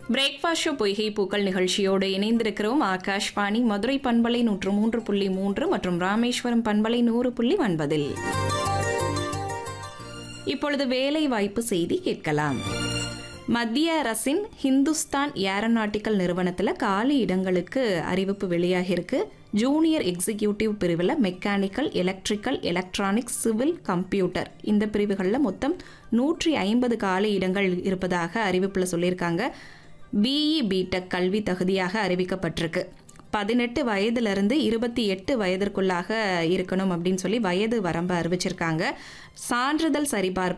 breakfast show பொய்கை பூக்கள் நிகழ்ச்சியோடு இணைந்திருக்கிறோம் ஆகாஷ்வாணி மதுரை பண்பலை நூற்று மூன்று புள்ளி மூன்று மற்றும் ராமேஸ்வரம் பண்பலை நூறு புள்ளி ஒன்பதில் இப்பொழுது வேலை வாய்ப்பு செய்தி கேட்கலாம் மத்திய அரசின் ஹிந்துஸ்தான் ஏரோநாட்டிக்கல் நிறுவனத்தில் காலி இடங்களுக்கு அறிவிப்பு வெளியாகியிருக்கு ஜூனியர் எக்ஸிக்யூட்டிவ் பிரிவில் mechanical electrical electronics civil computer இந்த பிரிவுகளில் மொத்தம் நூற்றி ஐம்பது காலி இடங்கள் இருப்பதாக அறிவிப்பில் சொல்லியிருக்காங்க பிஇ பிடெக் கல்வி தகுதியாக அறிவிக்கப்பட்டிருக்கு பதினெட்டு வயதிலிருந்து இருபத்தி எட்டு வயதிற்குள்ளாக இருக்கணும் அப்படின்னு சொல்லி வயது வரம்பு அறிவிச்சிருக்காங்க சான்றிதழ் சரிபார்ப்பு